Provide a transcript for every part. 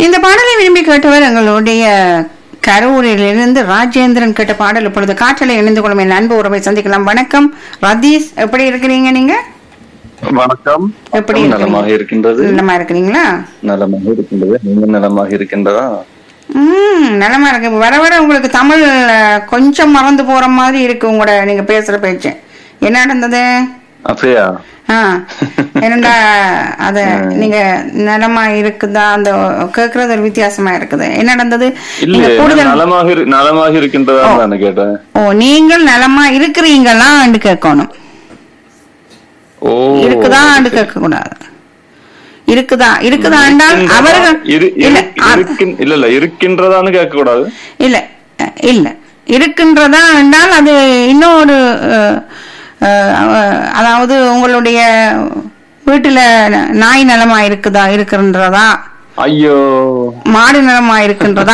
இந்த பாடலை விரும்பி கேட்டவர் எங்களுடைய கரூரிலிருந்து ராஜேந்திரன் கேட்ட பாடல் இப்பொழுது காற்றலை இணைந்து கொள்ளும் என் அன்பு உறவை சந்திக்கலாம் வணக்கம் ரதீஷ் எப்படி இருக்கிறீங்க நீங்க வணக்கம் எப்படி நலமாக இருக்கின்றது நலமா இருக்கிறீங்களா நலமாக இருக்கின்றது நீங்க நலமாக இருக்கின்றதா ம் நலமா இருக்கு வர வர உங்களுக்கு தமிழ் அஹ், கொஞ்சம் மறந்து போற மாதிரி இருக்கு உங்களோட நீங்க பேசுற பேச்சு என்ன நடந்தது அப்படியா ஆ என்னடா அத நீங்க நலமா இருக்குதா அந்த கேக்குறது ஒரு வித்தியாசமா இருக்குது என்ன நடந்தது இல்ல நீங்க நான் கூடுதல் நலமாக இரு- நலமாக இருக்கின்றதா நான் கேட்டேன் ஓ நீங்கள் நலமா இருக்கிறீங்களான்னு கேட்கணும் ஓ இருக்குதான்னு கேட்க கூடாது இருக்குதா இருக்குதா என்றால் இருக்கின்றதா? அவர்கள் இரு- இல்ல இரு- அ- இருக்கின்- இல்ல இல்ல இருக்கின்றதான்னு கேட்க கூடாது இல்ல அஹ், இல்ல இருக்கின்றதா என்றால் அது இன்னொரு அஹ், அஹ், அதாவது உங்களுடைய வீட்டுல நாய் நலமா இருக்குதா இருக்கின்றதா ஐயோ மாடு நலமா இருக்கின்றதா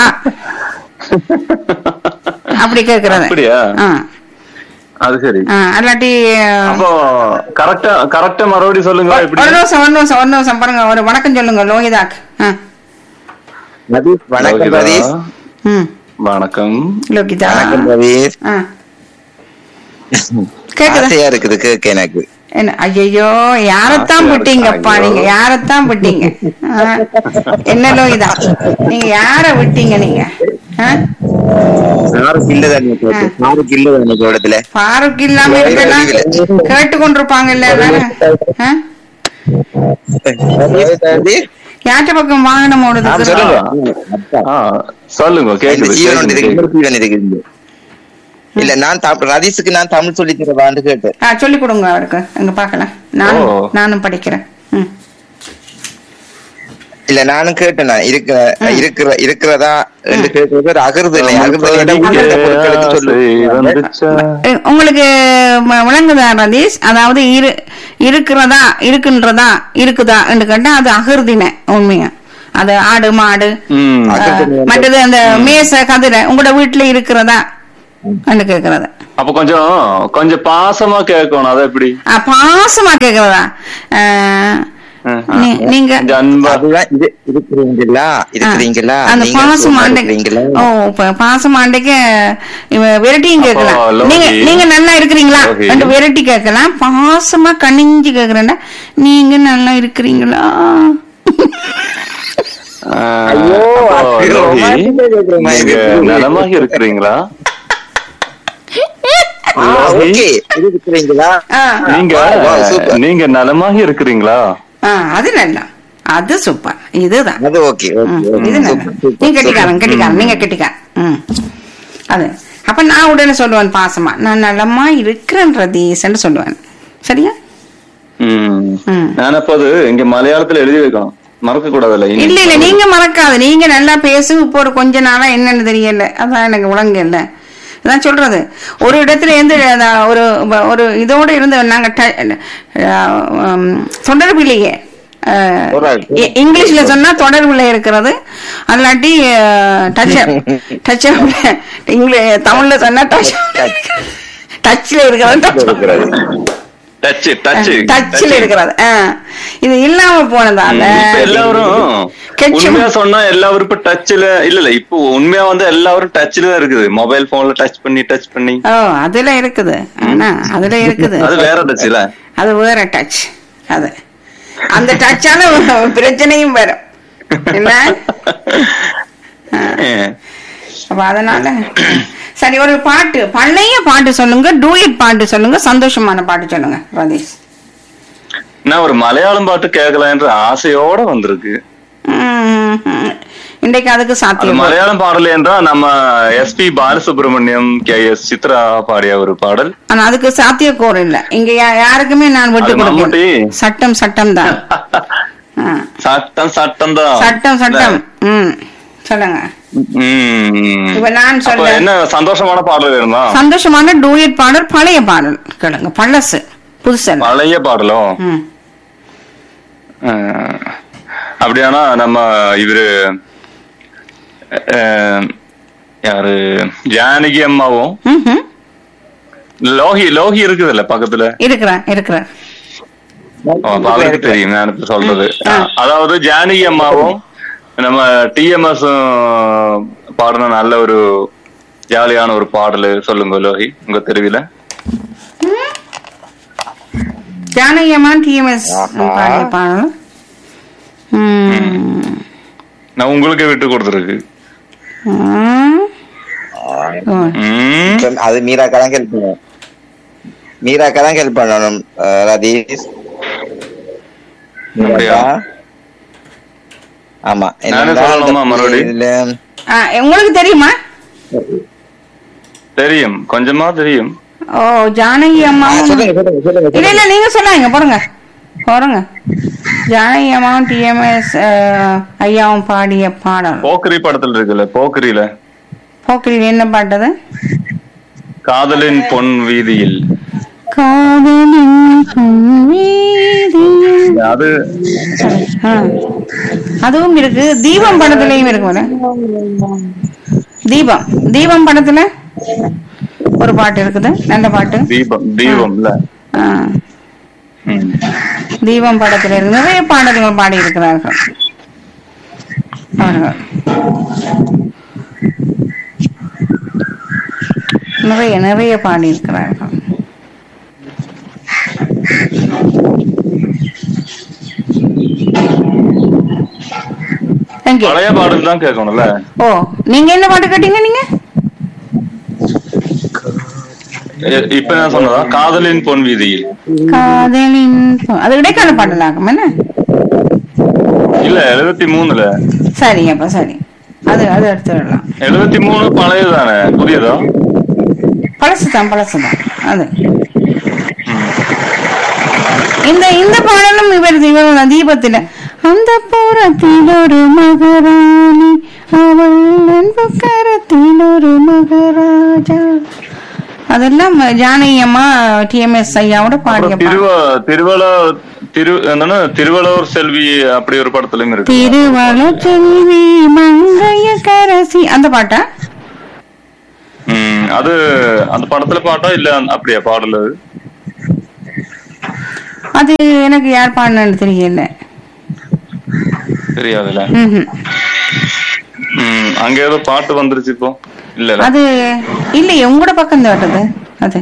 அப்படி கேக்குறது அப்படியா ஆ, அது சரி ஆ, அல்லாட்டி அஹ், அப்போ கரெக்டா கரெக்டா மறுபடியும் சொல்லுங்க ஒரு எப்படி ஒரு நிமிஷம் ஒரு நிமிஷம் ஒரு நிமிஷம் பாருங்க ஒரு வணக்கம் சொல்லுங்க லோகிதாக் ஆ, ரதீஷ் வணக்கம் லோகிதா, ரதீஷ் ம் வணக்கம் லோகிதா வணக்கம் ரதீஷ் ஆ. கேக்குதா ஆசையா இருக்குது கேட்க எனக்கு என்ன ஐயோ யாரத்தான் ஆசையா விட்டீங்கப்பா இருக்கு. நீங்க யாரத்தான் விட்டீங்க ஆ? என்ன லோகிதா நீங்க யார விட்டீங்க நீங்க ஆ? சாருக்கு இல்லதானே கேட்டு சாருக்கு இல்லதானே இடத்துல ஃபாரூக் இல்லாம இருக்கலாம் கேட்டு கொண்டிருப்பாங்க இல்ல எல்லாரும் ஆ? யார்கிட்ட பக்கம் வாகனம் ஓடுது ஆ, சொல்லுங்க ஆ, சொல்லுங்க இந்த கேக்குது ஜீவன் ஒன்று கேக்குது, இருக்கு, கேக்குது. இன்னொரு ஜீவன் இருக்குது இல்ல நான் தமிழ் ரதீஷுக்கு நான் தமிழ் சொல்லி தரவான்னு கேட்டேன் ஆ சொல்லி கொடுங்க அவருக்கு அங்க பாக்கலாம் நானும் ஓ. நானும் படிக்கிறேன் ம். இல்ல நானும் கேட்டேன் நான் இருக்கிற இருக்கிற இருக்கிறதா என்று கேட்கறது ஒரு அகர்து இல்லை அகர்து படிக்க பொருட்களுக்கு ஆசை சொல்லு வந்துச்சா? எ, உங்களுக்கு ம- விளங்குதா ரதீஷ் அதாவது இரு இருக்கிறதா இருக்கின்றதா இருக்குதா என்று கேட்டா அது அகிர்தின உண்மையா அது ஆடு மாடு ம். ஆ, மற்றது அந்த மேச கதிரை உங்களோட வீட்டுல இருக்கிறதா என்று கேக்குறது அப்ப கொஞ்சம் கொஞ்சம் பாசமா கேட்கணும் அது எப்படி ஆ, பாசமா கேக்குறதா ஆ, ம். நீ- நீங்க கொஞ்சம் அன்பா அதுதான் இது இருக்கிறீங்களா இருக்கிறீங்களா அந்த நீங்க பாசம் சும்மா ஆண்டைக்கு இருக்கிறீங்களா ஓ இப்ப பாசம் ஆண்டைக்கு இவ விரட்டியும் கேட்கலாம் அப்போ லோகி. நீங்க நீங்க நல்லா இருக்கிறீங்களா லோகி. ரெண்டு விரட்டி கேட்கலாம் பாசமா கனிஞ்சு கேக்குறேன்னா நீங்க நல்லா இருக்கிறீங்களா ஆ, ஐயோ, அப்போ அது லோகி, romantic ஆ கேக்குற மாதிரி நீங்க இருக்கு. நலமாக இருக்கிறீங்களா ஆ, லோகி, ஓகே இருக்கிறீங்களா ஆ, நீங்க Wow, super. நீங்க நலமாக இருக்கிறீங்களா ஆ, அது நல்லா அது சூப்பர் இதுதான் அது ஓகே ம், ஓகே இது நல்லா நீங்க கட்டிக்காரன் கட்டிக்காரன் நீங்க கட்டிக்காரன் ம் அது அப்ப நான் உடனே சொல்லுவேன் பாசமா நான் நலமா இருக்கிறேன் ரதீஷ்ன்னு சொல்லுவேன் சரியா ம். ம். நான் அப்போ அது இங்க மலையாளத்துல எழுதி வைக்கணும் மறக்க கூடாதுல்ல இனி. இல்ல இல்ல நீங்க மறக்காது நீங்க நல்லா பேசு இப்போ ஒரு கொஞ்ச நாளா என்னன்னு தெரியல அதான் எனக்கு விளங்க இல்ல அதான் சொல்றது ஒரு இடத்துல இருந்து அதான் ஒரு ஒரு இதோட இருந்து நாங்க ட- அஹ் உம் தொடர்பிலேயே அஹ், தொடர்பு. இ- இங்கிலீஷ்ல சொன்னா தொடர்புல இருக்கிறது அல்லாட்டி டச் டச் இங்கிலீஷ் தமிழ்ல சொன்னா டச் டச்ல இருக்கிறது இருக்கிறது டச் டச் டச்ல இருக்கிறது ஆ. இது இல்லாம போனதால இப்ப எல்லாரும் கெச்சு- உண்மையா சொன்னா எல்லாரும் இப்ப டச்ல இல்ல இல்ல இப்போ உண்மையா வந்து எல்லாரும் டச்ல தான் இருக்குது மொபைல் போன்ல டச் பண்ணி டச் பண்ணி ஓ அதுல இருக்குது ஆனா அதுல இருக்குது அது வேற டச்ல அது வேற டச் அது அந்த டச்சால பிரச்சனையும் வரும் என்ன அப்ப அதனால சரி ஒரு பாட்டு பழைய பாட்டு சொல்லுங்க டூயட் பாட்டு சொல்லுங்க சந்தோஷமான பாட்டு சொல்லுங்க ரதீஷ் நான் ஒரு மலையாளம் பாட்டு கேட்கலான்ற ஆசையோட வந்திருக்கு உம், உம். இன்றைக்கு அதுக்கு அது சாத்தியம் மலையாளம் பாடல் என்றால் நம்ம SP Balasubrahmanyam K S Chithra பாடிய ஒரு பாடல் ஆனா அதுக்கு சாத்தியக்கூறு இல்ல இங்க யா- யாருக்குமே நான் விட்டு அது மம்முட்டி. கொடுப்பேன் சட்டம் சட்டம் தான் ஆ. சட்டம் சட்டம் தான் சட்டம் சட்டம் ம் சொல்லுங்க உம். இப்ப நான் அப்ப சொல்ல என்ன சந்தோஷமான பாடல் இருந்தா சந்தோஷமான டூயட் பாடல் பழைய பாடல் கேளுங்க பழசு புதுசல்ல பழைய பாடலோ ம் அஹ், அப்படியானா நம்ம இவரு அஹ், யாரு ஜானகி அம்மாவும் ம்ஹும். லோகி லோகி இருக்குதுல்ல பக்கத்துல இருக்கிறேன் இருக்கிறேன் ஓ, அப்ப அவருக்கு தெரியும் நான் இப்ப சொல்றது அதாவது ஜானகி அம்மாவும் நம்ம டிஎம்எஸ் பாடின நல்ல ஒரு ஜாலியான ஒரு பாடல் சொல்லுங்க லோகி உங்க தெருவில ஜானகியம்மா டிஎம்எஸ் ஆஹா. பாடிய பாடல் ம். நான் உங்களுக்கு விட்டு கொடுத்துருக்கு ம். ஓ. ம். இப்ப அது மீராக்கா தான் ஹெல்ப் பண்ணணும் மீராக்கா தான் ஹெல்ப் பண்ணணும் அஹ், ரதீஷ் அப்படியா? ஆமா நானே என்னன்னா, சொல்லணுமா இந்த மறுபடி? இதுல ஆ, உங்களுக்கு தெரியுமா தெரியும் கொஞ்சமா தெரியும் ஓ ஜானகி அம்மா ஆ, சொல்லுங்க சொல்லுங்க சொல்லுங்க இல்ல இல்ல நீங்க சொல்லாங்க போடுங்க போடுங்க ஜானகி அம்மாவும் டிஎம்எஸ் ஐயாவும் பாடிய பாடல் போக்கரி படத்துல இருக்குல்ல போக்கரியில போக்கிரியில் என்ன பாட்டது காதலின் பொன் வீதியில் காதலின் பொன்வீதியில். அது சரி, ஆ. அதுவும் இருக்கு தீபம் படத்துலயும் இருக்கும்ல தீபம் தீபம் படத்துல ஒரு பாட்டு இருக்குது நல்ல பாட்டு தீபம் தீபம்ல ஆ. ம். தீபம் படத்துல இருக்கு நிறைய பாடல்கள் பாடி இருக்கிறார்கள் அவர்கள் நிறைய நிறைய பாடி இருக்கிறார்கள் எங்கே பழைய பாடல் தான் கேட்கணும்ல ஓ நீங்க என்ன பாட்டு கேட்டீங்க நீங்க எ- இப்ப நான் சொன்னதா காதலின் பொன் வீதியில் காதலின் பொ- அது இடைக்கால பாடலாகும் என்ன இல்ல எழுபத்தி மூணுல சரி அப்ப சரி அது அது எடுத்து விடலாம் எழுபத்தி மூணு பழையதானே புதியதா பழசுதான் பழசுதான் அது இந்த இந்த பாடலும் இவர் இவர் தீபத்துல அந்த புறத்தில் ஒரு மகராணி அவள் அன்பு கரத்தில் ஒரு மகராஜா அதெல்லாம் ஜானகி அம்மா டிஎம்எஸ் ஐயாவோட பாடிய அப்புறம் திருவ திருவள திரு என்னன்னா திருவள்ளூர் செல்வி அப்படி ஒரு படத்துலயும் இருக்கு திருவள செல்வி மங்கைய கரசி அந்த பாட்டா ம், அது அந்த படத்துல பாட்டா இல்ல அந்த- அப்படியா பாடல் அது அது எனக்கு யார் பாடினு தெரியல தெரியாதுல்ல ம்ஹும். ம், அங்க ஏதோ பாட்டு வந்துருச்சு இப்போ இல்ல அது இல்லையே உங்களோட பக்கம் தான் வருது அது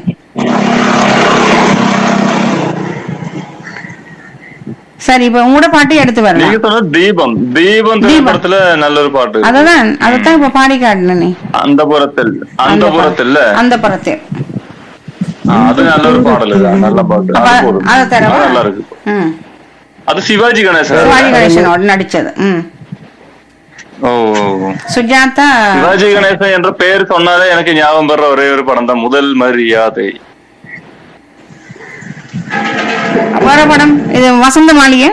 சரி இப்ப உங்களோட பாட்டு எடுத்து நீங்க வரலாம் சொன்ன தீபம் தீபம் திரைப்படத்துல நல்ல ஒரு பாட்டு இருக்கு. அததான் அதத்தான் இப்ப பாடி காட்டினே அந்த புறத்தில் அந்த புறத்தில் அந்த படத்தில் அது நல்ல ஒரு பாடல் இது. நல்ல பாட்டு அப்ப அது போதும். அதை தரவா அது நல்லா இருக்கு ம் அது சிவாஜி கணேசன் சிவாஜி கணேசனோட நடிச்சது ம் ஓ ஓ, ஓ. சுஜாதா சிவாஜி கணேசன் என்ற பெயர் சொன்னாலே எனக்கு ஞாபகம் வர்ற ஒரே ஒரு படம் தான் முதல் மரியாதை வர படம் இது வசந்த மாளிகை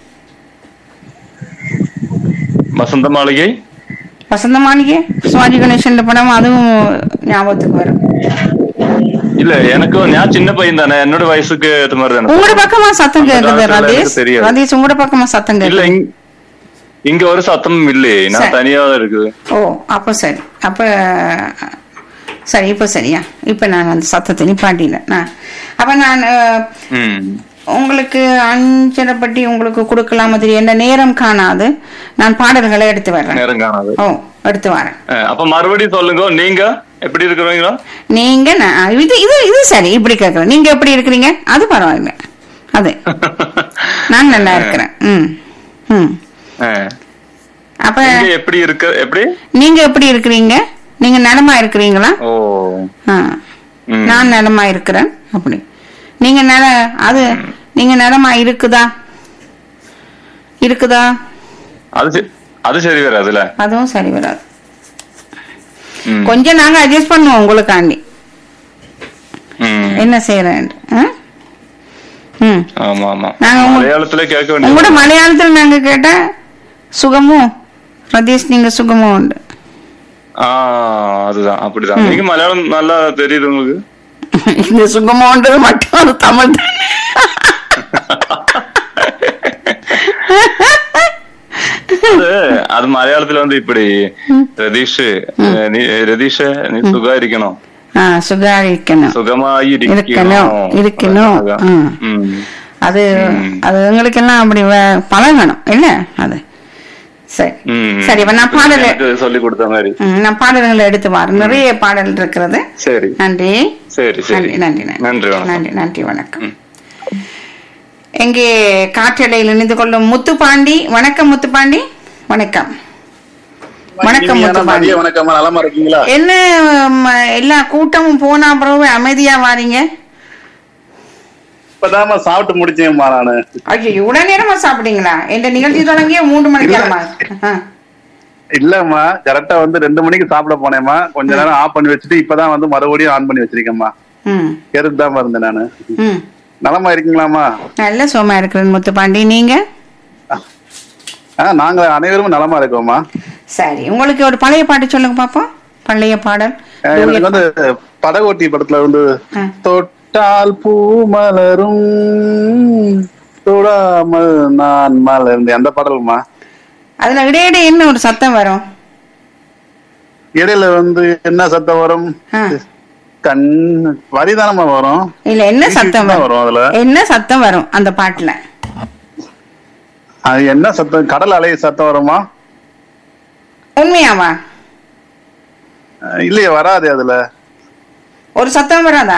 வசந்த மாளிகை வசந்த மாளிகை சிவாஜி கணேசன் படம் அதுவும் ஞாபகத்துக்கு வரும் இல்ல எனக்கு நான் சின்ன பையன் தானே என்னோட வயசுக்கு ஏத்த மாதிரி தானே உங்களோட பக்கமா சத்தம் அந்த கேக்குது காலத்துல ரதீஷ் எனக்கு தெரியாது. ரதீஷ் உங்களோட பக்கமா சத்தம் இல்ல கேக்குது இங்க- இங்க ஒரு சத்தமும் இல்லையே நான் சரி. தனியா தான் இருக்குது ஓ அப்போ சரி அப்ப சரி இப்போ சரியா இப்ப நான் அந்த சத்தத்தை நிப்பாட்டில நான் அப்ப நான் அஹ், ம் உங்களுக்கு அஞ்சரைப்பட்டி உங்களுக்கு கொடுக்கலாமா தெரியும் என்ன நேரம் காணாது நான் பாடல்களை எடுத்து வர்றேன் நேரம் காணாது ஓ எடுத்து வரேன் அஹ், அப்ப மறுபடியும் சொல்லுங்க நீங்க எப்படி இருக்கிறீங்களா நீங்க நான் இது இது இது சரி இப்படி கேட்கறேன் நீங்க எப்படி இருக்கிறீங்க அது பரவாயில்ல அது நான் நல்லா இருக்கிறேன் ம் ம் அஹ், அப்ப நீங்க எப்படி இருக்க எப்படி நீங்க எப்படி இருக்கிறீங்க நீங்க நலமா இருக்கிறீங்களா ஓ ஆ. ம். நான் நலமா இருக்கிறேன் அப்படி நீங்க நல அது நீங்க நலமா இருக்குதா இருக்குதா அது சரி- அது சரி வராதுல அதுவும் சரி வராது ம், கொஞ்சம் நாங்க அட்ஜஸ்ட் பண்ணுவோம் உங்களுக்காண்டி ம். என்ன செய்யறேன் ம் ஆமா ஆமா நாங்க உங்க- மலையாளத்துல கேட்க வேண்டிய உங்களோட மலையாளத்துல நாங்க கேட்டா சுகமும் ரதீஷ் நீங்க சுகமும் உண்டு ஆ அதுதான் அப்படிதான் நீங்க மலையாளம் நல்லா தெரியுது உங்களுக்கு இந்த சுகமோன்றது மட்டும் அது தமிழ் தான் அது அது மலையாளத்துல வந்து இப்படி ரதீஷ் அஹ், நீ ரதீஷ் நீ சுகா இருக்கணும் ஆ சுகாரிக்கணும் சுகமாய் இருக்கணும் இருக்கணும் ம். ம். அது ம். அது எங்களுக்கெல்லாம் அப்படி வ- பழகணும் இல்ல அது சரி ம். சரி இப்ப நான் பாடல் எனக்கு சொல்லி கொடுத்த மாதிரி ம், நான் பாடல்களை எடுத்து வரேன் நிறைய பாடல் இருக்கிறது சரி நன்றி சரி சரி நன்றி நன்றி நன்றி நன்றி வணக்கம் நன்றி நன்றி வணக்கம் எங்கே காற்றலையில் இணைந்து கொள்ளும் முத்துப்பாண்டி வணக்கம் முத்துப்பாண்டி வணக்கம் வணக்கம் இனிமையான முத்துப்பாண்டி மதிய வணக்கம்மா நலமா இருக்கீங்களா என்ன ம், எல்லா கூட்டமும் போனா பிறகு அமைதியா வாரீங்க இப்பதாம்மா சாப்பிட்டு முடிச்சேன்மா நானு ஐயோ இவ்வளவு நேரமா சாப்பிட்டீங்களா எந்த நிகழ்ச்சி தொடங்கிய மூன்று மணிக்கு நேரமா ஆ. இல்லம்மா கரெக்டா வந்து ரெண்டு மணிக்கு சாப்பிட போனேம்மா கொஞ்ச நேரம் ஆஃப் பண்ணி வச்சுட்டு இப்பதான் வந்து மறுபடியும் ஆன் பண்ணி வச்சிருக்கேம்மா ம் கேட்டுட்டு தான் இருந்தேன் நானு ம் நலமா இருக்கீங்களாம்மா நல்ல சோமா இருக்கிறேன் முத்துப்பாண்டி நீங்க ஆ நாங்க அனைவரும் நலமா இருக்கோம்மா சரி உங்களுக்கு ஒரு பழைய பாட்டு சொல்லுங்க பாப்போம் பழைய பாடல் ஆ, எனக்கு வந்து படகோட்டி படத்துல வந்து ஆ. தொட்டால் பூ மலரும் தொடாமல் நான் மலர்ந்தேன் அந்த பாடல்மா அதுல இடையிடையே என்ன ஒரு சத்தம் வரும் இடையில வந்து என்ன சத்தம் வரும் ஆ. கண் வரிதானமா வரும் இல்ல என்ன சத்தம் தான் வரும் வரும் அதுல என்ன சத்தம் வரும் அந்த பாட்டுல அது என்ன சத்தம் கடல் அலை சத்தம் வருமா உண்மையாவா அஹ் இல்லையே வராது அதுல ஒரு சத்தம் வராதா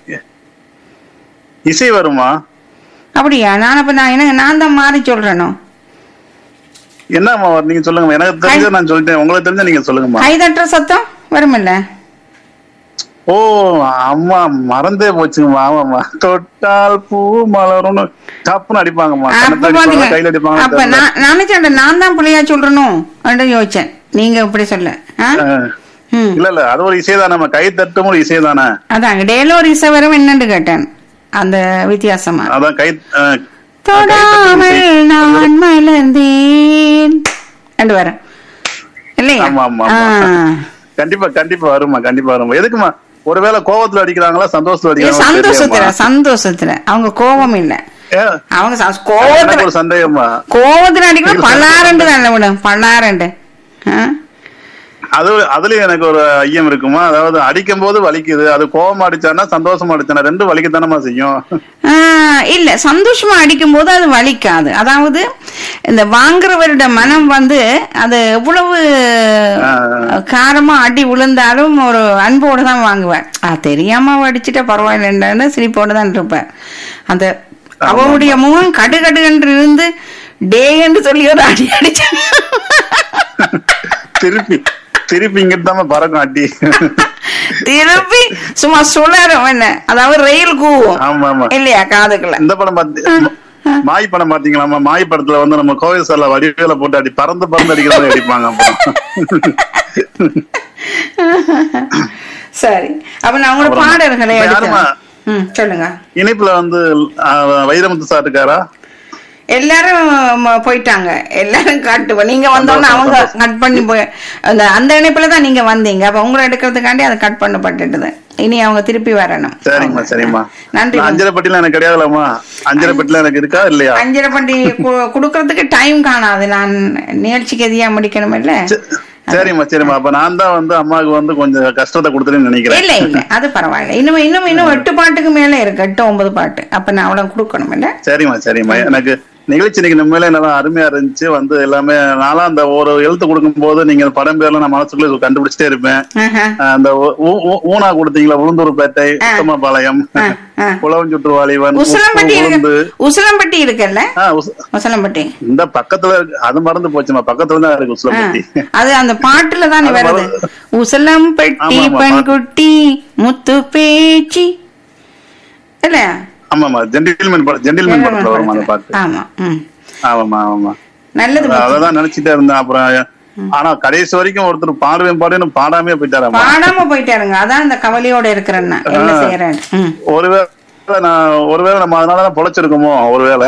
இசை வருமா அப்படியா நான் அப்ப நான் என்ன நான் தான் மாறி சொல்றேனோ என்னம்மா வரும்? நீங்க சொல்லுங்க எனக்கு தெரிஞ்ச நான் சொல்லிட்டேன் உங்களுக்கு தெரிஞ்ச நீங்க சொல்லுங்கம்மா கை தட்டுற சத்தம் வருமில்ல ஓ அம்மா மறந்தே போச்சுங்கம்மா ஆமாம்மா தொட்டால் பூ மலரும்னு டப்புன்னு அடிப்பாங்கம்மா அப்ப கண்ணத்துல பாத்தீங்க அடிப்பாங்க, கையில அடிப்பாங்க அப்ப தெரியல. நான் நான் நினைச்சேன் நான் தான் பிள்ளையா சொல்றணும் அப்படின்னு யோசிச்சேன் நீங்க இப்படி சொல்ல ஆ? அஹ், ம். இல்ல இல்ல அது ஒரு இசை தானே கை தட்டும் ஒரு இசை தானே அதான் இடையில ஒரு இசை வரும் என்னன்னு கேட்டேன் அந்த வித்தியாசமா அதான் கை அஹ், தொடாமல் நான் மலர்ந்தேன் ரெண்டு வரும் இல்லையா ஆமா, ஆமா, ஆ. ஆமா. கண்டிப்பா கண்டிப்பா வருமா கண்டிப்பா வருமா எதுக்குமா ஒருவேளை கோவத்துல அடிக்கிறாங்களா சந்தோஷத்துல இது அடிக்கிறாங்களா சந்தோஷத்துல தெரியலையேம்மா. சந்தோஷத்துல அவங்க கோபம் இல்ல ஏ, அவங்க ச- எனக்கு கோவத்துல ஒரு சந்தேகமா கோவத்துல அடிக்கணும் பல்லாரண்டு தானே விடும் பல்லாரண்டு ஆ? அது அதுலயும் எனக்கு ஒரு ஐயம் இருக்குமா அதாவது அடிக்கும் போது வலிக்குது அது கோவமா அடிச்சானா சந்தோஷமா அடிச்சானா ரெண்டும் வலிக்கத்தானமா செய்யும் ஆ, இல்ல சந்தோஷமா அடிக்கும் போது அது வலிக்காது அதாவது இந்த வாங்குறவரோட மனம் வந்து அது எவ்வளவு காரமா அடி விழுந்தாலும் ஒரு அன்போடு தான் வாங்குவேன் ஆ, தெரியாம அவ அடிச்சுட்டா பரவாயில்லைன்னு சிரிப்போடு தான் இருப்பேன் அந்த அவளுடைய முகம் கடு கடு என்று இருந்து டே என்று சொல்லி ஒரு அடி அடிச்சா திருப்பி திருப்பி இங்கிட்டு தான் பறக்கும் அடி திருப்பி சும்மா சுழரும் என்ன அதாவது ரயில் கூவும் ஆமா ஆமா இல்லையா காதுக்குள்ள இந்த படம் பார்த்து மாய் படம் பாத்தீங்களாமா மாய் படத்துல வந்து நம்ம கோவில் சார்ல வடிவேல போட்டு அடி பறந்து பறந்து அடிக்கிற மாதிரி அடிப்பாங்க அப்புறம் சரி அப்ப நான் உங்களோட அப்புறம் பாடல்களை இப்ப எடுத்தேன் யாரும்மா? ம் சொல்லுங்க இணைப்புல வந்து ஆஹ், வைரமுத்து சார் இருக்காரா எல்லாரும் ம- போயிட்டாங்க எல்லாரும் காட்டுவோம் நீங்க வந்தோடனே சந்தோஷம், அவங்க சந்தோஷம். கட் பண்ணி போய் அந்த அந்த இணைப்புல தான் நீங்க வந்தீங்க அப்ப உங்களை எடுக்கிறதுக்காண்டி அது கட் பண்ணப்பட்டுட்டுது இனி அவங்க திருப்பி வரணும் சரிம்மா சரிம்மா நன்றி அஞ்சரை பட்டிலாம் எனக்கு கிடையாதுலம்மா அஞ்சரை பட்டிலாம் எனக்கு இருக்கா இல்லையா அஞ்சரை பண்டி கு- குடுக்கறதுக்கு டைம் காணாது நான் நிகழ்ச்சிக்கு எதியா முடிக்கணும் இல்ல சரி- சரிம்மா சரிம்மா அப்ப நான் தான் வந்து அம்மாவுக்கு வந்து கொஞ்சம் கஷ்டத்தை கொடுத்துருன்னு நினைக்கிறேன் இல்ல இல்ல அது பரவாயில்ல இன்னும் இன்னும் இன்னும் எட்டு பாட்டுக்கு மேல இருக்கு எட்டு ஒன்பது பாட்டு அப்ப நான் அவ்வளவு கொடுக்கணும் இல்ல சரிம்மா சரிம்மா எனக்கு நிகழ்ச்சி இன்னைக்கு உண்மையிலே நல்லா அருமையா இருந்துச்சு வந்து எல்லாமே நான்லாம் அந்த ஒரு எழுத்து கொடுக்கும் போது நீங்க படம் பேர்ல நான் மனசுக்குள்ள கண்டுபிடிச்சிட்டே இருப்பேன் ஆஹா. அஹ் அந்த ஊ- ஊ- ஊ- ஊனா கொடுத்தீங்களா உளுந்தூர்பேட்டை உத்தமபாளையம் ஆ, ஆ. உழவஞ்சுற்று வாலிபன் உசிலம்பட்டி உப்பு, இருக்கு உளுந்து உசிலம்பட்டி இருக்குல்ல ஆ, உச- உசிலம்பட்டி இந்த பக்கத்துல இருக்கு. அது மறந்து போச்சுமா பக்கத்துல தான் இருக்கு ஆ, உசிலம்பட்டி அது அந்த பாட்டுல தானே அது வருது உசிலம்பட்டி ஆமா, ஆமா, பெண்குட்டி முத்து பேச்சி இல்ல ஆமாமா ஜென்டில்மேன் படம் ஜென்டில்மேன் படத்துல வருமா அந்த பாட்டு ஆமா ம் ஆமாமா ஆமாமா நல்லது மச்சி. அததான் நினைச்சிட்டே இருந்தேன் அப்புறம் ஆனா கடைசி வரைக்கும் ஒருத்தர் பாடுவேன் பாடுவேன்னு பாடாமே போயிட்டாராமா பாடாம போயிட்டாருங்க அதான் அந்த கவலையோட இருக்கிறேன்னா என்ன செய்யறேன் ம் ஒருவேளை நான் ஒருவேளை நம்ம அதனாலதான் பொழைச்சிருக்கோமோ ஒருவேளை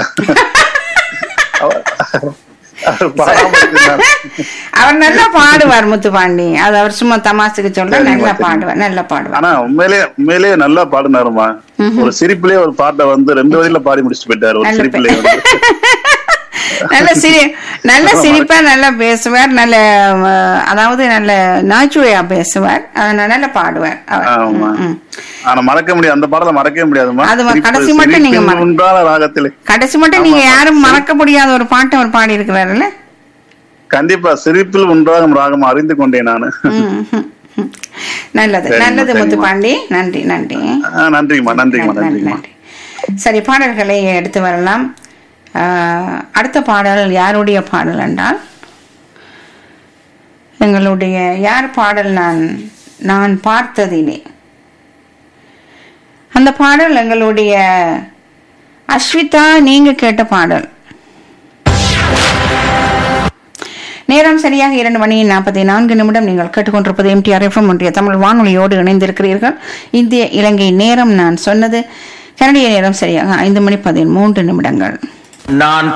அவர் பாடாம இருந்தார். அவர் நல்லா பாடுவார் முத்துப்பாண்டி அது அவர் சும்மா தமாசுக்கு சொல்ற சரிம்மா, நல்லா சரிம்மா. பாடுவார் நல்லா பாடுவார் ஆனா உண்மையிலேயே உண்மையிலேயே நல்லா பாடினாருமா ஒரு சிரிப்புலயே ஒரு பாட்டை வந்து ரெண்டு வரியில பாடி முடிச்சுட்டு போயிட்டாரு ஒரு நல்ல சிரிப்புலயே வந்து நல்ல சிரி நல்ல சிரிப்பா நல்லா பேசுவார் நல்ல அஹ், அதாவது நல்ல நாச்சுவையா பேசுவார் அதனால நல்லா பாடுவார் அவர். ஆமா ம், ம். ஆனா மறக்க முடியாது அந்த பாடலை மறக்கவே முடியாதுமா அது சிரிப்பு- கடைசி மட்டும் நீங்க சிரிப்பின் மறக்க- ஒன்றான ராகத்திலே கடைசி மட்டும் நீங்க யாரும் மறக்க முடியாத ஒரு பாட்டை அவர் பாடி இருக்கிறாருல்ல கண்டிப்பா சிரிப்பில் ஒன்றாகும் ராகம் அறிந்து கொண்டேன் நானு ம், ம், ம். நல்லது சரிம்மா, நல்லது சரிம்மா. முத்துப்பாண்டி நன்றி நன்றி ஆ, நன்றிங்கம்மா நன்றிங்கம்மா நன்றி, நன்றிங்கம்மா நன்றி. சரி பாடல்களை எடுத்து வரலாம் ஆஹ், அடுத்த பாடல் யாருடைய பாடல் என்றால் எங்களுடைய யார் பாடல் நான் நான் பார்த்ததிலே அந்த பாடல் எங்களுடைய அஸ்விதா நீங்க கேட்ட பாடல் நேரம் சரியாக இரண்டு மணி நாற்பத்தி நான்கு நிமிடம் நீங்கள் கேட்டுக்கொண்டிருப்பது எம்டிஆர் எஃப்எம் ஒன்றிய தமிழ் வானொலியோடு இணைந்திருக்கிறீர்கள் இந்திய இலங்கை நேரம் நான் சொன்னது கனடிய நேரம் சரியாக ஐந்து மணி பதிமூன்று நிமிடங்கள் நான்